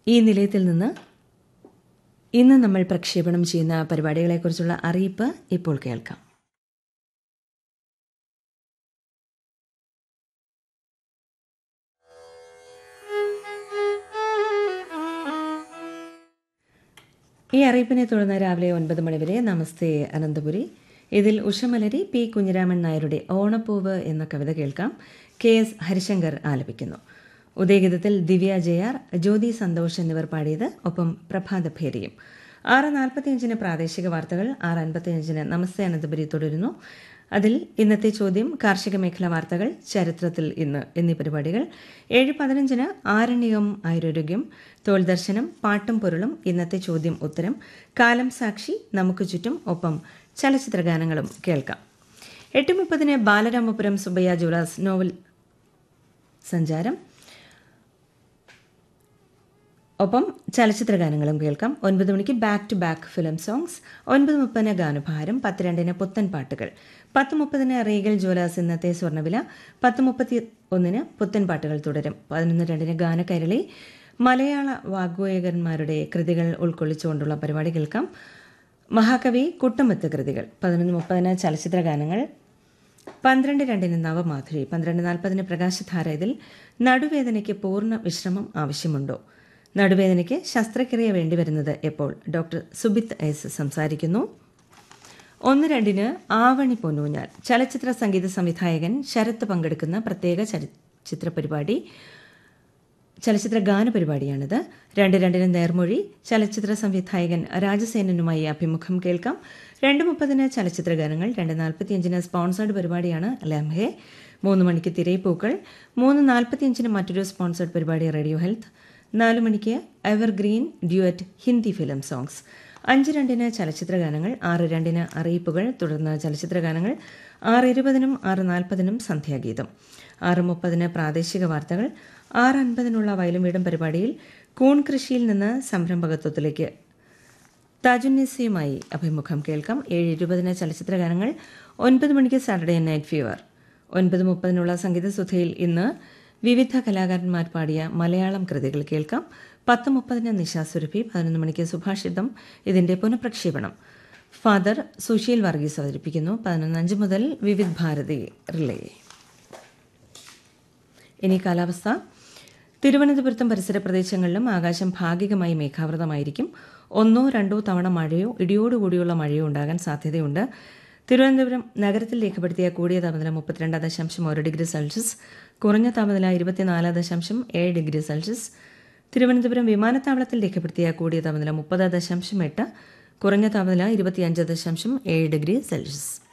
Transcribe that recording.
ഈ നിലയത്തിൽ നിന്ന് ഇന്ന് നമ്മൾ പ്രക്ഷേപണം ചെയ്യുന്ന പരിപാടികളെക്കുറിച്ചുള്ള അറിയിപ്പ് ഇപ്പോൾ കേൾക്കാം ഈ അറിയിപ്പിനെ തുടർന്ന് രാവിലെ ഒൻപത് മണിവരെ നമസ്തേ അനന്തപുരി ഇതിൽ ഉഷമലരി പി കുഞ്ഞിരാമൻ നായരുടെ ഓണപ്പൂവ് എന്ന കവിത കേൾക്കാം കെ എസ് ഹരിശങ്കർ ആലപിക്കുന്നു ഉദയഗീതത്തിൽ ദിവ്യ ജയാർ ജ്യോതി സന്തോഷ് എന്നിവർ പാടിയത് ഒപ്പം പ്രഭാത ഭേരിയും ആറ് നാൽപ്പത്തിയഞ്ചിന് പ്രാദേശിക വാർത്തകൾ ആറ് അൻപത്തിയഞ്ചിന് നമസ്തേ അനന്തപുരി തുടരുന്നു അതിൽ ഇന്നത്തെ ചോദ്യം കാർഷിക മേഖലാ വാർത്തകൾ ചരിത്രത്തിൽ ഇന്ന് എന്നീ പരിപാടികൾ ഏഴ് പതിനഞ്ചിന് ആരണ്യകം ആയുരോഗ്യം തോൽ ദർശനം പാട്ടും പൊരുളും ഇന്നത്തെ ചോദ്യം ഉത്തരം കാലം സാക്ഷി നമുക്ക് ചുറ്റും ഒപ്പം ചലച്ചിത്ര ഗാനങ്ങളും കേൾക്കാം എട്ട് മുപ്പതിന് ബാലരാമപുരം സുബയ്യ ജുറാസ് നോവൽ സഞ്ചാരം ഒപ്പം ചലച്ചിത്ര ഗാനങ്ങളും കേൾക്കാം ഒൻപത് മണിക്ക് back to back film songs ഒൻപത് മുപ്പതിന് ഗാനഭാരം പത്ത് രണ്ടിന് പുത്തൻ പാട്ടുകൾ പത്ത് മുപ്പതിന് റീഗൽ ജ്വലാസ് ഇന്നത്തെ സ്വർണ്ണവില പത്ത് മുപ്പത്തി ഒന്നിന് പുത്തൻ പാട്ടുകൾ തുടരും പതിനൊന്ന് രണ്ടിന് ഗാനകൈരളി മലയാള വാഗ്വേയകന്മാരുടെ കൃതികൾ ഉൾക്കൊള്ളിച്ചുകൊണ്ടുള്ള പരിപാടി കേൾക്കാം മഹാകവി കുട്ടമത്ത് കൃതികൾ പതിനൊന്ന് മുപ്പതിന് ചലച്ചിത്ര ഗാനങ്ങൾ പന്ത്രണ്ട് രണ്ടിന് നവമാധുരി പന്ത്രണ്ട് നാൽപ്പതിന് പ്രകാശധാര ഇതിൽ നടുവേദനയ്ക്ക് പൂർണ്ണ വിശ്രമം ആവശ്യമുണ്ടോ നടുവേദനയ്ക്ക് ശസ്ത്രക്രിയ വേണ്ടിവരുന്നത് എപ്പോൾ ഡോക്ടർ സുബിത്ത് എസ് സംസാരിക്കുന്നു ഒന്ന് രണ്ടിന് ആവണി പൊന്നൂഞ്ഞാൽ ചലച്ചിത്ര സംഗീത സംവിധായകൻ ശരത്ത് പങ്കെടുക്കുന്ന പ്രത്യേക ചലച്ചിത്ര പരിപാടി ചലച്ചിത്ര ഗാന പരിപാടിയാണിത് രണ്ട് രണ്ടിന് നേർമൊഴി ചലച്ചിത്ര സംവിധായകൻ രാജസേനനുമായി അഭിമുഖം കേൾക്കാം രണ്ട് മുപ്പതിന് ചലച്ചിത്ര ഗാനങ്ങൾ രണ്ട് നാൽപ്പത്തിയഞ്ചിന് സ്പോൺസേഡ് പരിപാടിയാണ് ലംഹെ മൂന്ന് മണിക്ക് തിരയിപ്പൂക്കൾ മൂന്ന് നാൽപ്പത്തിയഞ്ചിന് മറ്റൊരു സ്പോൺസേഡ് പരിപാടി റേഡിയോ ഹെൽത്ത് നാല് മണിക്ക് evergreen duet Hindi film songs അഞ്ച് രണ്ടിന് ചലച്ചിത്ര ഗാനങ്ങൾ ആറ് രണ്ടിന് അറിയിപ്പുകൾ തുടർന്ന് ചലച്ചിത്ര ഗാനങ്ങൾ ആറ് ഇരുപതിനും ആറ് നാൽപ്പതിനും സന്ധ്യാഗീതം ആറ് മുപ്പതിന് പ്രാദേശിക വാർത്തകൾ ആറ് അൻപതിനുള്ള വയലും വീടും പരിപാടിയിൽ കൂൺ കൃഷിയിൽ നിന്ന് സംരംഭകത്വത്തിലേക്ക് താജുന്നിസയുമായി അഭിമുഖം കേൾക്കാം ഏഴ് ഇരുപതിന് ചലച്ചിത്ര ഗാനങ്ങൾ ഒൻപത് മണിക്ക് സാറ്റർഡേ നൈറ്റ് ഫീവർ ഒൻപത് മുപ്പതിനുള്ള സംഗീത സുധയിൽ ഇന്ന് വിവിധ കലാകാരന്മാർ പാടിയ മലയാളം കൃതികൾ കേൾക്കാം പത്ത് മുപ്പതിന് നിശാസുരഭി പതിനൊന്ന് മണിക്ക് സുഭാഷിതം ഇതിന്റെ പുനഃപ്രക്ഷേപണം ഫാദർ സുശീൽ വർഗീസ് അവതരിപ്പിക്കുന്നു പതിനൊന്ന് അഞ്ച് മുതൽ വിവിധ് ഭാരതി റിലേ ഇനി കാലാവസ്ഥ തിരുവനന്തപുരത്തും പരിസര പ്രദേശങ്ങളിലും ആകാശം ഭാഗികമായി മേഘാവൃതമായിരിക്കും ഒന്നോ രണ്ടോ തവണ മഴയോ ഇടിയോടുകൂടിയുള്ള മഴയോ ഉണ്ടാകാൻ സാധ്യതയുണ്ട് തിരുവനന്തപുരം നഗരത്തിൽ രേഖപ്പെടുത്തിയ കൂടിയ താപനില മുപ്പത്തിരണ്ട് ദശാംശം ഒരു ഡിഗ്രി സെൽഷ്യസ് കുറഞ്ഞ താപനില ഇരുപത്തിനാല് ദശാംശം ഏഴ് ഡിഗ്രി സെൽഷ്യസ് തിരുവനന്തപുരം വിമാനത്താവളത്തിൽ രേഖപ്പെടുത്തിയ കൂടിയ താപനില മുപ്പത് ദശാംശം എട്ട് കുറഞ്ഞ താപനില ഇരുപത്തിയഞ്ച് ദശാംശം ഏഴ് ഡിഗ്രി സെൽഷ്യസ്